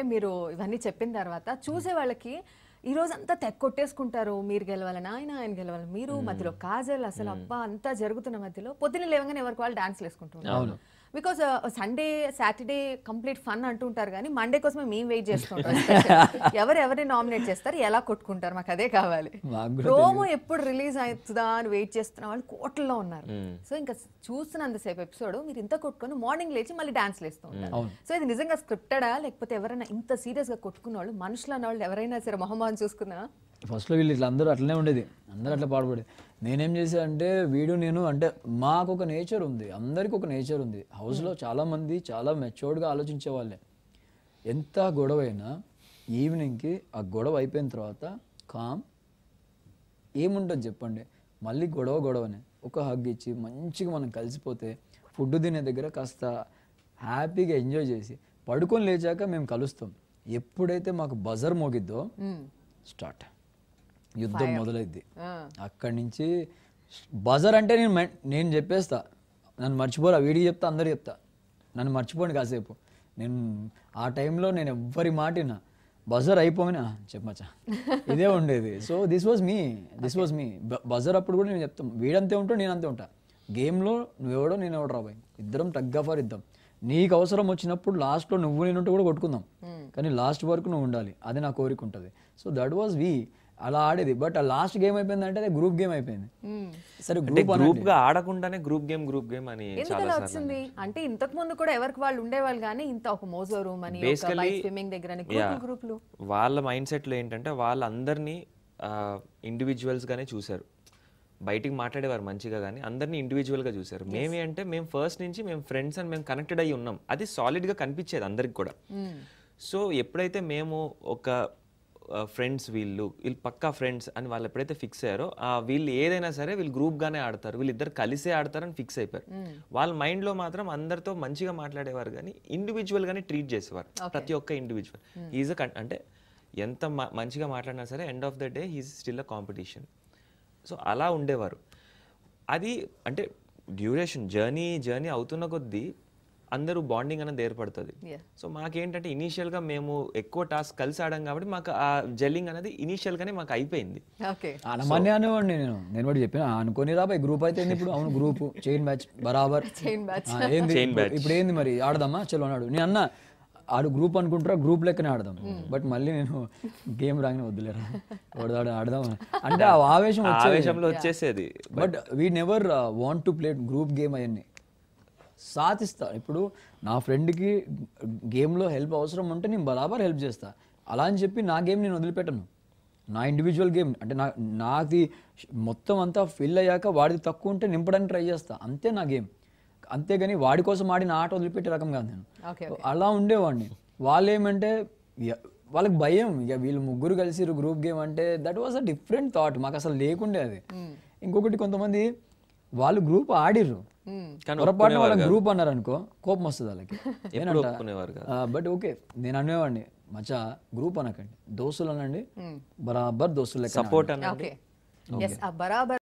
మీరు ఇవన్నీ చెప్పిన తర్వాత చూసే వాళ్ళకి ఈ రోజు అంతా తెగ కొట్టేసుకుంటారు మీరు గెలవాలని ఆయన ఆయన గెలవాలని మీరు మధ్యలో కాజల్ అసలు అబ్బా అంతా జరుగుతున్న మధ్యలో పొద్దున్న లేవగానే ఎవరికి వాళ్ళు డాన్స్ వేసుకుంటున్నారు because Sunday Saturday complete fun అంటుంటారు కానీ మండే కోసమే మేము వెయిట్ చేస్తుంటాం ఎవరు ఎవరిని నామినేట్ చేస్తారు ఎలా కొట్టుకుంటారు మాకు అదే కావాలి మాకు కూడా ప్రోమో ఎప్పుడు రిలీజ్ అవుతుందా అని వెయిట్ చేస్తున్న వాళ్ళు కోట్లలో ఉన్నారు సో ఇంకా చూస్తున్నంతసేపు ఎపిసోడ్ మీరు ఇంత కొట్టుకొని మార్నింగ్ లేచి మళ్ళీ డాన్స్ వేస్తూ ఉంటారు సో ఇది నిజంగా స్క్రిప్టెడా లేకపోతే ఎవరైనా ఇంత సీరియస్ గా కొట్టుకున్న వాళ్ళు మనుషులు అన్న వాళ్ళు ఎవరైనా సరే మొహమ్మద్ చూసుకున్నా ఫస్ట్లో వీళ్ళు ఇట్లా అందరూ అట్లనే ఉండేది అందరూ అట్లా పాడుపడేది నేనేం చేసా అంటే వీడు నేను అంటే మాకు ఒక నేచర్ ఉంది అందరికి ఒక నేచర్ ఉంది హౌస్లో చాలా మంది చాలా మెచ్యూర్డ్గా ఆలోచించే వాళ్ళే ఎంత గొడవ అయినా ఈవినింగ్కి ఆ గొడవ అయిపోయిన తర్వాత కామ్ ఏముంటుంది చెప్పండి మళ్ళీ గొడవ గొడవనే ఒక హగ్ ఇచ్చి మంచిగా మనం కలిసిపోతే ఫుడ్ తినే దగ్గర కాస్త హ్యాపీగా ఎంజాయ్ చేసి పడుకొని లేచాక మేము కలుస్తాం ఎప్పుడైతే మాకు బజర్ మోగిద్దో స్టార్ట్ యుద్ధం మొదలైద్ది అక్కడి నుంచి బజర్ అంటే నేను మె- నేను చెప్పేస్తా నన్ను మర్చిపోరా వీడికి చెప్తా అందరు చెప్తా నన్ను మర్చిపోండి కాసేపు నేను ఆ టైంలో నేను ఎవ్వరి మాట విన్నా బజర్ అయిపోగానే "ఆ, చెప్పమచ్చా ఇదే ఉండేది so this was me this was me buzzer అప్పుడు కూడా నేను చెప్తాం వీడంతే ఉంటాడు నేను అంతే ఉంటా గేమ్లో నువ్వెవడో నేను ఎవడో రాబాయి ఇద్దరం టగ్ ఫర్ ఇద్దాం నీకు అవసరం వచ్చినప్పుడు లాస్ట్లో నువ్వు నేను ఉంటే కూడా కొట్టుకుందాం కానీ లాస్ట్ వరకు నువ్వు ఉండాలి అది నా కోరిక ఉంటుంది సో దట్ వాజ్ వి అలా ఆడేది బట్ ఆ లాస్ట్ గేమ్ అయిపోయింది అంటే గ్రూప్ గేమ్ అయిపోయింది సరే అంటే గ్రూప్ గ్రూప్ గా ఆడకుండానే గ్రూప్ గేమ్ గ్రూప్ గేమ్ అని ఎందుకు చాలా అలా సార్లు వచ్చింది అంటే ఇంతకు ముందు కూడా ఎవరికి వాళ్ళు ఉండేవాళ్ళు కానీ ఇంత ఒక మోజో రూమ్ అని ఒక Basically, స్విమ్మింగ్ దగ్గర అని yeah. గ్రూపులు గ్రూపులు వాళ్ళ మైండ్ సెట్లో ఏంటంటే వాళ్ళందరినీ ఇండివిజువల్స్ గానే చూశారు బయటికి మాట్లాడేవారు మంచిగా కానీ అందరినీ individual గా చూశారు మేమే అంటే మేము ఫస్ట్ నుంచి మేము ఫ్రెండ్స్ అని మేము కనెక్టెడ్ అయ్యి ఉన్నాం అది solid గా కనిపించేది అందరికి కూడా సో ఎప్పుడైతే మేము ఒక ఫ్రెండ్స్ వీళ్ళు వీళ్ళు పక్కా ఫ్రెండ్స్ అని వాళ్ళు ఎప్పుడైతే ఫిక్స్ అయ్యారో ఆ వీళ్ళు ఏదైనా సరే వీళ్ళు group గానే ఆడతారు వీళ్ళిద్దరు కలిసే ఆడతారని ఫిక్స్ అయిపోయారు వాళ్ళ mind లో మాత్రం అందరితో మంచిగా మాట్లాడేవారు కానీ ఇండివిజువల్ గానే ట్రీట్ చేసేవారు ప్రతి ఒక్క ఇండివిజువల్ ఈజ్ అ అంటే ఎంత మ- మంచిగా మాట్లాడినా సరే end of the day he's still a competition so అలా ఉండేవారు అది అంటే డ్యూరేషన్ జర్నీ జర్నీ అవుతున్న కొద్దీ అందరూ బాండింగ్ అనేది ఏర్పడుతుంది Yeah. సో మాకేంటంటే ఇనీషియల్గా మేము ఎక్కువ టాస్క్ కలిసి ఆడాం కాబట్టి మాకు ఆ జెల్లింగ్ అనేది ఇనీషియల్గానే మాకు అయిపోయింది ఓకే అనమని అనేవాడిని నేను నేను కూడా చెప్పిన అనుకొని రాబాయ్ గ్రూప్ అయితే ఏంది ఇప్పుడు అవును గ్రూప్ చైన్ బ్యాచ్ బరాబర్ చైన్ బ్యాచ్ ఆ, ఏంది ఇప్పుడు- ఇప్పుడు ఏంది మరి ఆడదామా చలో అన్నాడు నేను అన్న ఆడు గ్రూప్ అనుకుంటారా గ్రూప్ లెక్కనే ఆడదాం బట్ మళ్ళీ నేను గేమ్ రాగానే వద్దులేరా ఆడదాం ఆడదాం అంటే ఆ ఆవేశం ఆ వచ్చేది ఆవేశంలో వచ్చేసేది but we never want to play group game అవన్నీ సాధిస్తా ఇప్పుడు నా ఫ్రెండ్కి గేమ్లో హెల్ప్ అవసరం ఉంటే నేను బరాబర్ హెల్ప్ చేస్తా అలా అని చెప్పి నా గేమ్ నేను వదిలిపెట్టను నా ఇండివిజువల్ గేమ్ అంటే నా నాది మొత్తం అంతా ఫిల్ అయ్యాక వాడిది తక్కువ ఉంటే నింపడానికి ట్రై చేస్తా అంతే నా గేమ్ అంతేగాని వాడి కోసం ఆడిన ఆట వదిలిపెట్టే రకం కాదు నేను ఓకే అలా ఉండేవాడిని వాళ్ళు ఏమంటే య- వాళ్ళకి భయం ఇక వీళ్ళు ముగ్గురు కలిసి గ్రూప్ గేమ్ అంటే that was a different thought మాకు అసలు లేకుండే అది ఇంకొకటి కొంతమంది వాళ్ళు గ్రూప్ ఆడిర్రు కానీ పొరపాటున వాళ్ళకి గ్రూప్ అన్నారు అనుకో కోపం వస్తుంది వాళ్ళకి ఎప్పుడు ఒప్పుకునేవారు కాదు. బట్ ఓకే నేను అనేవాడిని మచ్చా గ్రూప్ అనకండి దోస్తులు అనండి బరాబర్ దోస్తులు లెక్క సపోర్ట్ అన్న ఓకే ఎస్ ఆ బరాబర్